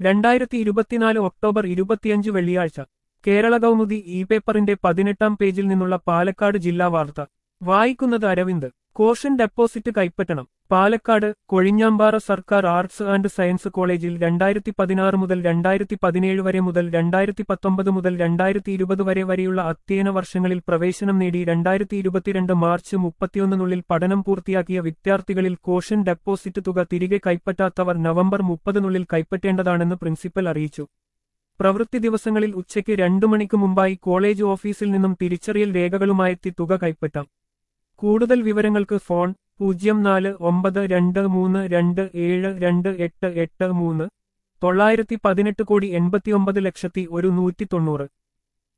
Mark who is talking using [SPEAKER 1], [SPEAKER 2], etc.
[SPEAKER 1] രണ്ടായിരത്തി ഇരുപത്തിനാല് ഒക്ടോബർ ഇരുപത്തിയഞ്ച് വെള്ളിയാഴ്ച കേരള കൗമുദി ഇ പേപ്പറിന്റെ പതിനെട്ടാം പേജിൽ നിന്നുള്ള പാലക്കാട് ജില്ലാ വാർത്ത വായിക്കുന്നത് അരവിന്ദ് കോഷൻ ഡെപ്പോസിറ്റ് കൈപ്പറ്റണം പാലക്കാട് കൊഴിഞ്ഞാമ്പാറ സർക്കാർ ആർട്സ് ആൻഡ് സയൻസ് കോളേജിൽ രണ്ടായിരത്തി പതിനാറ് മുതൽ രണ്ടായിരത്തി പതിനേഴ് വരെ മുതൽ രണ്ടായിരത്തി പത്തൊമ്പത് മുതൽ രണ്ടായിരത്തി ഇരുപത് വരെ വരെയുള്ള അധ്യയന വർഷങ്ങളിൽ പ്രവേശനം നേടി രണ്ടായിരത്തി ഇരുപത്തിരണ്ട് മാർച്ച് മുപ്പത്തിയൊന്നിനുള്ളിൽ പഠനം പൂർത്തിയാക്കിയ വിദ്യാർത്ഥികളിൽ കോഷൻ ഡെപ്പോസിറ്റ് തുക തിരികെ കൈപ്പറ്റാത്തവർ നവംബർ മുപ്പതിനുള്ളിൽ കൈപ്പറ്റേണ്ടതാണെന്ന് പ്രിൻസിപ്പൽ അറിയിച്ചു പ്രവൃത്തി ദിവസങ്ങളിൽ ഉച്ചയ്ക്ക് രണ്ടു മണിക്ക് മുമ്പായി കോളേജ് ഓഫീസിൽ നിന്നും തിരിച്ചറിയൽ രേഖകളുമായെത്തി തുക കൈപ്പറ്റാം കൂടുതൽ വിവരങ്ങൾക്ക് ഫോൺ പൂജ്യം നാല് ഒമ്പത് രണ്ട് മൂന്ന് രണ്ട് ഏഴ് രണ്ട് എട്ട് എട്ട് മൂന്ന് തൊള്ളായിരത്തി പതിനെട്ട് കോടി എൺപത്തിയൊമ്പത് ലക്ഷത്തി ഒരു നൂറ്റി തൊണ്ണൂറ്